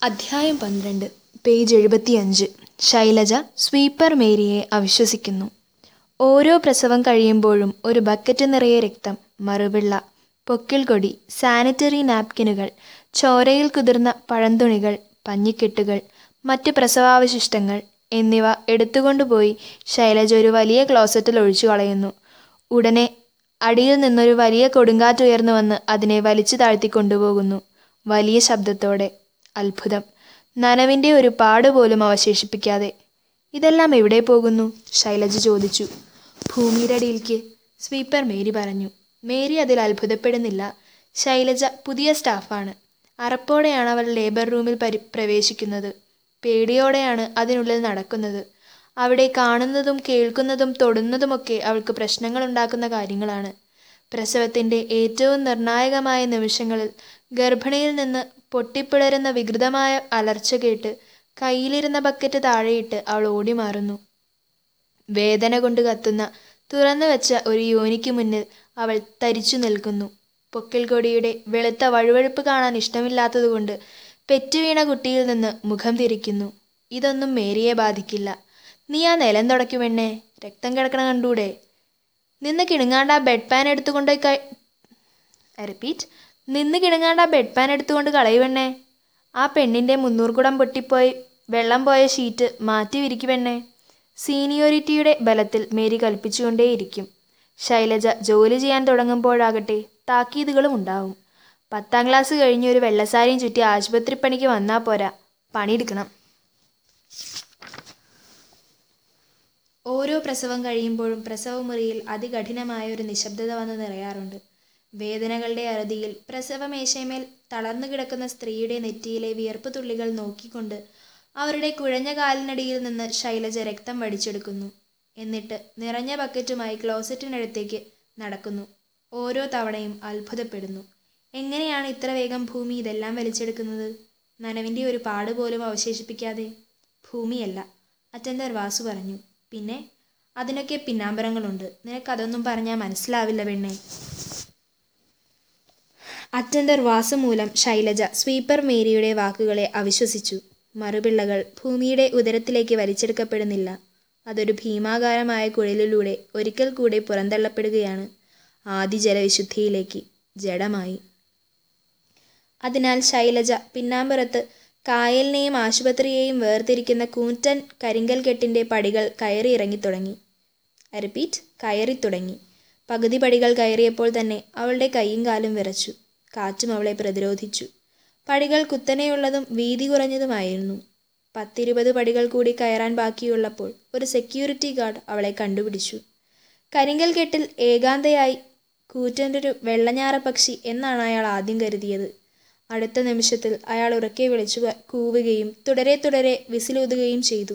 അധ്യായം പന്ത്രണ്ട് പേജ് എഴുപത്തിയഞ്ച് ശൈലജ സ്വീപ്പർ മേരിയെ അവിശ്വസിക്കുന്നു ഓരോ പ്രസവം കഴിയുമ്പോഴും ഒരു ബക്കറ്റ് നിറയെ രക്തം മറുപിള്ള പൊക്കിൾ കൊടി സാനിറ്ററി നാപ്കിനുകൾ ചോരയിൽ കുതിർന്ന പഴന്തുണികൾ പഞ്ഞിക്കെട്ടുകൾ മറ്റ് പ്രസവാവശിഷ്ടങ്ങൾ എന്നിവ എടുത്തുകൊണ്ടുപോയി ശൈലജ ഒരു വലിയ ക്ലോസറ്റിൽ ഒഴിച്ചു കളയുന്നു ഉടനെ അടിയിൽ നിന്നൊരു വലിയ കൊടുങ്കാറ്റ് ഉയർന്നു വന്ന് അതിനെ വലിച്ചു താഴ്ത്തി കൊണ്ടുപോകുന്നു വലിയ ശബ്ദത്തോടെ അത്ഭുതം നനവിൻ്റെ ഒരു പാട് പോലും അവശേഷിപ്പിക്കാതെ ഇതെല്ലാം എവിടെ പോകുന്നു ശൈലജ ചോദിച്ചു ഭൂമിയുടെ അടിയിലേക്ക് സ്വീപ്പർ മേരി പറഞ്ഞു മേരി അതിൽ അത്ഭുതപ്പെടുന്നില്ല ശൈലജ പുതിയ സ്റ്റാഫാണ് അറപ്പോടെയാണ് അവൾ ലേബർ റൂമിൽ പരി പ്രവേശിക്കുന്നത് പേടിയോടെയാണ് അതിനുള്ളിൽ നടക്കുന്നത് അവിടെ കാണുന്നതും കേൾക്കുന്നതും തൊടുന്നതുമൊക്കെ അവൾക്ക് പ്രശ്നങ്ങൾ ഉണ്ടാക്കുന്ന കാര്യങ്ങളാണ് പ്രസവത്തിൻ്റെ ഏറ്റവും നിർണായകമായ നിമിഷങ്ങളിൽ ഗർഭിണിയിൽ നിന്ന് പൊട്ടിപ്പിളരുന്ന വികൃതമായ അലർച്ച കേട്ട് കയ്യിലിരുന്ന ബക്കറ്റ് താഴെയിട്ട് അവൾ ഓടി മാറുന്നു വേദന കൊണ്ട് കത്തുന്ന തുറന്നു വെച്ച ഒരു യോനിക്ക് മുന്നിൽ അവൾ തരിച്ചു നിൽക്കുന്നു പൊക്കിൽ കൊടിയുടെ വെളുത്ത വഴുവഴുപ്പ് കാണാൻ ഇഷ്ടമില്ലാത്തതുകൊണ്ട് പെറ്റുവീണ കുട്ടിയിൽ നിന്ന് മുഖം തിരിക്കുന്നു ഇതൊന്നും മേരിയെ ബാധിക്കില്ല നീ ആ നിലം തുടയ്ക്കുമെണ്ണേ രക്തം കിടക്കണ കണ്ടൂടെ നിന്ന് കിണുങ്ങാണ്ട് ആ ബെഡ് പാൻ എടുത്തുകൊണ്ട് കൈ റിപ്പീറ്റ് നിന്ന് കിണുങ്ങാണ്ട് ആ ബെഡ് പാൻ എടുത്തുകൊണ്ട് കളയുവെണ്ണേ ആ പെണ്ണിൻ്റെ മുന്നൂർക്കുടം പൊട്ടിപ്പോയി വെള്ളം പോയ ഷീറ്റ് മാറ്റി വിരിക്കുവെണ്ണേ സീനിയോറിറ്റിയുടെ ബലത്തിൽ മേരി കൽപ്പിച്ചുകൊണ്ടേയിരിക്കും ശൈലജ ജോലി ചെയ്യാൻ തുടങ്ങുമ്പോഴാകട്ടെ താക്കീതുകളും ഉണ്ടാവും പത്താം ക്ലാസ് കഴിഞ്ഞ് ഒരു വെള്ളസാരിയും ചുറ്റി ആശുപത്രിപ്പണിക്ക് വന്നാൽ പോരാ പണിയെടുക്കണം ഓരോ പ്രസവം കഴിയുമ്പോഴും പ്രസവമുറിയിൽ അതികഠിനമായ ഒരു നിശബ്ദത വന്ന് നിറയാറുണ്ട് വേദനകളുടെ അറുതിയിൽ പ്രസവമേശയമേൽ തളർന്നു കിടക്കുന്ന സ്ത്രീയുടെ നെറ്റിയിലെ വിയർപ്പ് തുള്ളികൾ നോക്കിക്കൊണ്ട് അവരുടെ കുഴഞ്ഞ കാലിനടിയിൽ നിന്ന് ശൈലജ രക്തം വടിച്ചെടുക്കുന്നു എന്നിട്ട് നിറഞ്ഞ ബക്കറ്റുമായി ക്ലോസറ്റിനടുത്തേക്ക് നടക്കുന്നു ഓരോ തവണയും അത്ഭുതപ്പെടുന്നു എങ്ങനെയാണ് ഇത്ര വേഗം ഭൂമി ഇതെല്ലാം വലിച്ചെടുക്കുന്നത് നനവിൻ്റെ ഒരു പാട് പോലും അവശേഷിപ്പിക്കാതെ ഭൂമിയല്ല അറ്റൻഡർ വാസു പറഞ്ഞു പിന്നെ അതിനൊക്കെ പിന്നാമ്പരങ്ങളുണ്ട് നിനക്കതൊന്നും പറഞ്ഞാൽ മനസ്സിലാവില്ല പെണ്ണേ അറ്റൻഡർ വാസു മൂലം ശൈലജ സ്വീപ്പർ മേരിയുടെ വാക്കുകളെ അവിശ്വസിച്ചു മറുപിള്ളകൾ ഭൂമിയുടെ ഉദരത്തിലേക്ക് വലിച്ചെടുക്കപ്പെടുന്നില്ല അതൊരു ഭീമാകാരമായ കുഴലിലൂടെ ഒരിക്കൽ കൂടെ പുറന്തള്ളപ്പെടുകയാണ് ആദി ജലവിശുദ്ധിയിലേക്ക് ജഡമായി അതിനാൽ ശൈലജ പിന്നാമ്പുറത്ത് കായലിനെയും ആശുപത്രിയെയും വേർതിരിക്കുന്ന കൂറ്റൻ കരിങ്കൽ കെട്ടിൻ്റെ പടികൾ കയറി ഇറങ്ങിത്തുടങ്ങി റിപ്പീറ്റ് കയറി തുടങ്ങി പകുതി പടികൾ കയറിയപ്പോൾ തന്നെ അവളുടെ കൈയും കാലും വിറച്ചു കാറ്റും അവളെ പ്രതിരോധിച്ചു പടികൾ കുത്തനെയുള്ളതും വീതി കുറഞ്ഞതുമായിരുന്നു പത്തിരുപത് പടികൾ കൂടി കയറാൻ ബാക്കിയുള്ളപ്പോൾ ഒരു സെക്യൂരിറ്റി ഗാർഡ് അവളെ കണ്ടുപിടിച്ചു കരിങ്കൽ കെട്ടിൽ ഏകാന്തയായി കൂറ്റൻ്റൊരു വെള്ളഞ്ഞാറ പക്ഷി എന്നാണ് അയാൾ ആദ്യം കരുതിയത് അടുത്ത നിമിഷത്തിൽ അയാൾ ഉറക്കെ വിളിച്ചു കൂവുകയും തുടരെ തുടരെ വിസിലൂതുകയും ചെയ്തു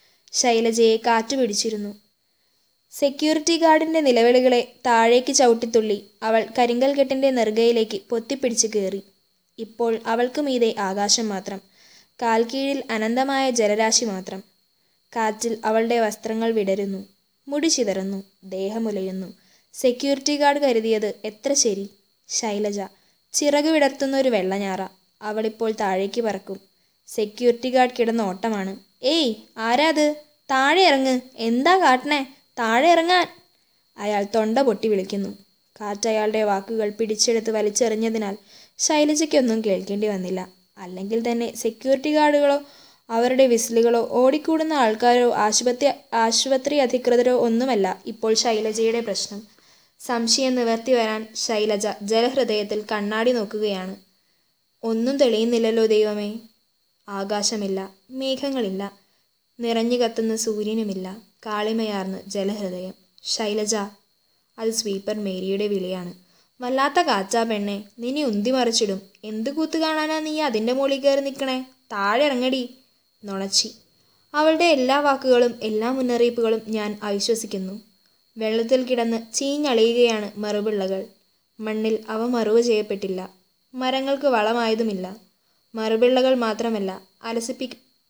ശൈലജയെ കാറ്റു പിടിച്ചിരുന്നു സെക്യൂരിറ്റി ഗാർഡിൻ്റെ നിലവിളികളെ താഴേക്ക് ചവിട്ടിത്തുള്ളി അവൾ കരിങ്കൽ കെട്ടിൻ്റെ നെറുകയിലേക്ക് പൊത്തിപ്പിടിച്ച് കയറി ഇപ്പോൾ അവൾക്ക് മീതെ ആകാശം മാത്രം കാൽക്കീഴിൽ അനന്തമായ ജലരാശി മാത്രം കാറ്റിൽ അവളുടെ വസ്ത്രങ്ങൾ വിടരുന്നു മുടി ചിതറുന്നു ദേഹമുലയുന്നു സെക്യൂരിറ്റി ഗാർഡ് കരുതിയത് എത്ര ശരി ശൈലജ ചിറക് വിടർത്തുന്ന ഒരു വെള്ളഞ്ഞാറ അവളിപ്പോൾ താഴേക്ക് പറക്കും സെക്യൂരിറ്റി ഗാർഡ് കിടന്ന ഓട്ടമാണ് ഏയ് ആരാത് താഴെ ഇറങ്ങ് എന്താ കാട്ടണേ താഴെ ഇറങ്ങാൻ അയാൾ തൊണ്ട പൊട്ടി വിളിക്കുന്നു കാറ്റ് അയാളുടെ വാക്കുകൾ പിടിച്ചെടുത്ത് വലിച്ചെറിഞ്ഞതിനാൽ ശൈലജയ്ക്കൊന്നും കേൾക്കേണ്ടി വന്നില്ല അല്ലെങ്കിൽ തന്നെ സെക്യൂരിറ്റി ഗാർഡുകളോ അവരുടെ വിസിലുകളോ ഓടിക്കൂടുന്ന ആൾക്കാരോ ആശുപത്രി ആശുപത്രി അധികൃതരോ ഒന്നുമല്ല ഇപ്പോൾ ശൈലജയുടെ പ്രശ്നം സംശയം നിവർത്തി വരാൻ ശൈലജ ജലഹൃദയത്തിൽ കണ്ണാടി നോക്കുകയാണ് ഒന്നും തെളിയുന്നില്ലല്ലോ ദൈവമേ ആകാശമില്ല മേഘങ്ങളില്ല നിറഞ്ഞു കത്തുന്ന സൂര്യനുമില്ല കാളിമയാർന്ന് ജലഹൃദയം ശൈലജ അത് സ്വീപ്പർ മേരിയുടെ വിളിയാണ് വല്ലാത്ത കാച്ചാ പെണ്ണെ നിന്നെ ഉന്തി മറിച്ചിടും എന്ത് കൂത്ത് കാണാനാ നീ അതിൻ്റെ മുകളിൽ കയറി നിൽക്കണേ താഴെ ഇറങ്ങടി നുണച്ചി അവളുടെ എല്ലാ വാക്കുകളും എല്ലാ മുന്നറിയിപ്പുകളും ഞാൻ അവിശ്വസിക്കുന്നു വെള്ളത്തിൽ കിടന്ന് ചീഞ്ഞളിയുകയാണ് മറുപിള്ളകൾ മണ്ണിൽ അവ മറുവ് ചെയ്യപ്പെട്ടില്ല മരങ്ങൾക്ക് വളമായതുമില്ല മറുപിള്ളകൾ മാത്രമല്ല അലസിപ്പി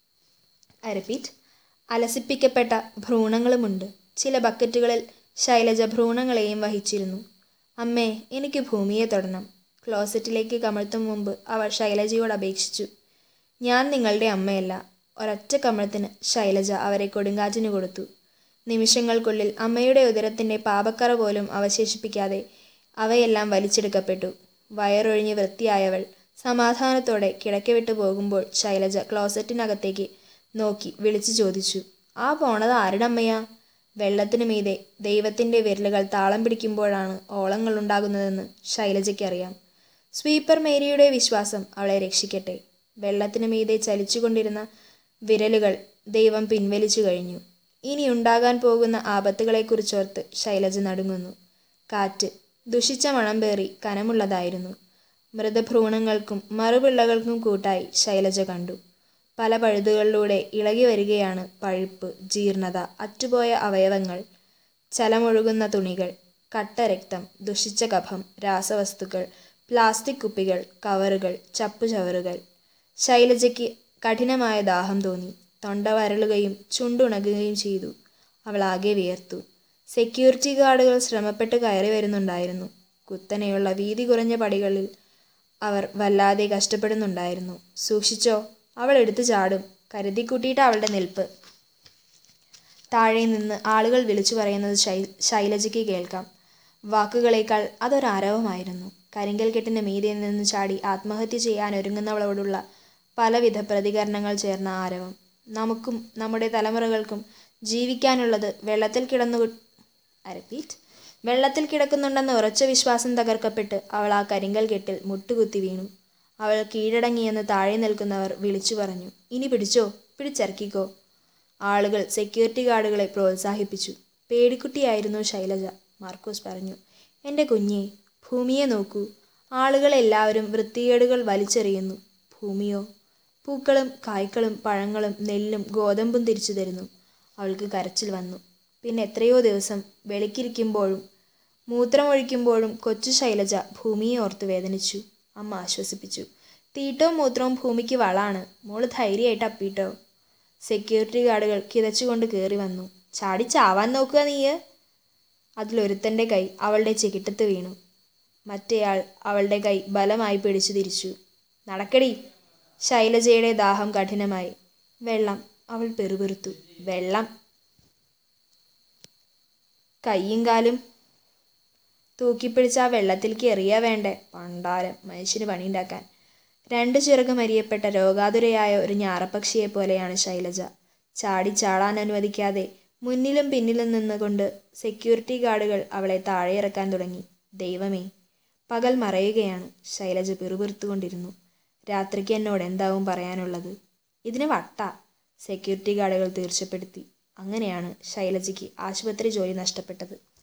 റിപ്പീറ്റ് അലസിപ്പിക്കപ്പെട്ട ഭ്രൂണങ്ങളുമുണ്ട് ചില ബക്കറ്റുകളിൽ ശൈലജ ഭ്രൂണങ്ങളെയും വഹിച്ചിരുന്നു അമ്മേ എനിക്ക് ഭൂമിയെ തൊടണം ക്ലോസറ്റിലേക്ക് കമഴ്ത്തും മുമ്പ് അവൾ ശൈലജയോട് അപേക്ഷിച്ചു ഞാൻ നിങ്ങളുടെ അമ്മയല്ല ഒരൊറ്റ കമഴത്തിന് ശൈലജ അവരെ കൊടുങ്കാറ്റിന് കൊടുത്തു നിമിഷങ്ങൾക്കുള്ളിൽ അമ്മയുടെ ഉദരത്തിൻ്റെ പാപക്കറ പോലും അവശേഷിപ്പിക്കാതെ അവയെല്ലാം വലിച്ചെടുക്കപ്പെട്ടു വയറൊഴിഞ്ഞ് വൃത്തിയായവൾ സമാധാനത്തോടെ കിടക്ക വിട്ടു പോകുമ്പോൾ ശൈലജ ക്ലോസറ്റിനകത്തേക്ക് നോക്കി വിളിച്ചു ചോദിച്ചു ആ പോണത് ആരുടെ അമ്മയാ വെള്ളത്തിനു മീതെ ദൈവത്തിൻ്റെ വിരലുകൾ താളം പിടിക്കുമ്പോഴാണ് ഓളങ്ങൾ ഉണ്ടാകുന്നതെന്ന് ശൈലജയ്ക്കറിയാം സ്വീപ്പർ മേരിയുടെ വിശ്വാസം അവളെ രക്ഷിക്കട്ടെ വെള്ളത്തിനു മീതെ ചലിച്ചുകൊണ്ടിരുന്ന വിരലുകൾ ദൈവം പിൻവലിച്ചു കഴിഞ്ഞു ഇനി ഉണ്ടാകാൻ പോകുന്ന ആപത്തുകളെക്കുറിച്ചോർത്ത് ശൈലജ നടുങ്ങുന്നു കാറ്റ് ദുഷിച്ച മണം പേറി കനമുള്ളതായിരുന്നു മൃതഭ്രൂണങ്ങൾക്കും മറുപിള്ളകൾക്കും കൂട്ടായി ശൈലജ കണ്ടു പല പഴുതുകളിലൂടെ ഇളകി വരികയാണ് പഴുപ്പ് ജീർണത അറ്റുപോയ അവയവങ്ങൾ ചലമൊഴുകുന്ന തുണികൾ കട്ടരക്തം ദുഷിച്ച കഫം രാസവസ്തുക്കൾ പ്ലാസ്റ്റിക് കുപ്പികൾ കവറുകൾ ചപ്പുചവറുകൾ ശൈലജയ്ക്ക് കഠിനമായ ദാഹം തോന്നി തൊണ്ട വരളുകയും ചുണ്ടുണകുകയും ചെയ്തു അവൾ ആകെ വിയർത്തു സെക്യൂരിറ്റി ഗാർഡുകൾ ശ്രമപ്പെട്ട് കയറി വരുന്നുണ്ടായിരുന്നു കുത്തനെയുള്ള വീതി കുറഞ്ഞ പടികളിൽ അവർ വല്ലാതെ കഷ്ടപ്പെടുന്നുണ്ടായിരുന്നു സൂക്ഷിച്ചോ അവൾ എടുത്തു ചാടും കരുതി കൂട്ടിയിട്ട് അവളുടെ നിൽപ്പ് താഴെ നിന്ന് ആളുകൾ വിളിച്ചു പറയുന്നത് ശൈ ശൈലജയ്ക്ക് കേൾക്കാം വാക്കുകളേക്കാൾ അതൊരാരവമായിരുന്നു കരിങ്കൽ കെട്ടിന് മീതെ നിന്ന് ചാടി ആത്മഹത്യ ചെയ്യാൻ ഒരുങ്ങുന്നവളോടുള്ള പലവിധ പ്രതികരണങ്ങൾ ചേർന്ന ആരവം നമുക്കും നമ്മുടെ തലമുറകൾക്കും ജീവിക്കാനുള്ളത് വെള്ളത്തിൽ കിടന്നു റിപ്പീറ്റ് വെള്ളത്തിൽ കിടക്കുന്നുണ്ടെന്ന ഉറച്ച വിശ്വാസം തകർക്കപ്പെട്ട് അവൾ ആ കരിങ്കൽ കെട്ടിൽ മുട്ടുകുത്തി വീണു അവൾ കീഴടങ്ങിയെന്ന് താഴെ നിൽക്കുന്നവർ വിളിച്ചു പറഞ്ഞു ഇനി പിടിച്ചോ പിടിച്ചിറക്കിക്കോ ആളുകൾ സെക്യൂരിറ്റി ഗാർഡുകളെ പ്രോത്സാഹിപ്പിച്ചു പേടിക്കുട്ടിയായിരുന്നു ശൈലജ മാർക്കോസ് പറഞ്ഞു എൻ്റെ കുഞ്ഞെ ഭൂമിയെ നോക്കൂ ആളുകളെല്ലാവരും വൃത്തികേടുകൾ വലിച്ചെറിയുന്നു ഭൂമിയോ പൂക്കളും കായ്ക്കളും പഴങ്ങളും നെല്ലും ഗോതമ്പും തിരിച്ചു തരുന്നു അവൾക്ക് കരച്ചിൽ വന്നു പിന്നെ എത്രയോ ദിവസം വെളിക്കിരിക്കുമ്പോഴും മൂത്രമൊഴിക്കുമ്പോഴും കൊച്ചു ശൈലജ ഭൂമിയെ ഓർത്ത് വേദനിച്ചു അമ്മ ആശ്വസിപ്പിച്ചു തീറ്റവും മൂത്രവും ഭൂമിക്ക് വളാണ് മോള് ധൈര്യമായിട്ട് അപ്പിട്ടോ സെക്യൂരിറ്റി ഗാർഡുകൾ കിതച്ചുകൊണ്ട് കയറി വന്നു ചാടി ചാവാൻ നോക്കുക നീയ് അതിലൊരുത്തൻ്റെ കൈ അവളുടെ ചെകിട്ടത്ത് വീണു മറ്റേയാൾ അവളുടെ കൈ ബലമായി പിടിച്ചു തിരിച്ചു നടക്കടി ശൈലജയുടെ ദാഹം കഠിനമായി വെള്ളം അവൾ പെറുപെറുത്തു വെള്ളം കൈയും കാലും തൂക്കിപ്പിടിച്ച് ആ വെള്ളത്തിലേക്ക് എറിയാ വേണ്ടേ പണ്ടാരം മനുഷ്യന് പണിയുണ്ടാക്കാൻ രണ്ട് ചിറക് മരിയപ്പെട്ട രോഗാതുരയായ ഒരു ഞാറപ്പക്ഷിയെ പോലെയാണ് ശൈലജ ചാടി ചാടാൻ അനുവദിക്കാതെ മുന്നിലും പിന്നിലും നിന്നുകൊണ്ട് സെക്യൂരിറ്റി ഗാർഡുകൾ അവളെ താഴെ ഇറക്കാൻ തുടങ്ങി ദൈവമേ പകൽ മറയുകയാണ് ശൈലജ പിറുപിറുത്തുകൊണ്ടിരുന്നു രാത്രിക്ക് എന്നോട് എന്താവും പറയാനുള്ളത് ഇതിന് വട്ട സെക്യൂരിറ്റി ഗാർഡുകൾ തീർച്ചപ്പെടുത്തി അങ്ങനെയാണ് ശൈലജയ്ക്ക് ആശുപത്രി ജോലി നഷ്ടപ്പെട്ടത്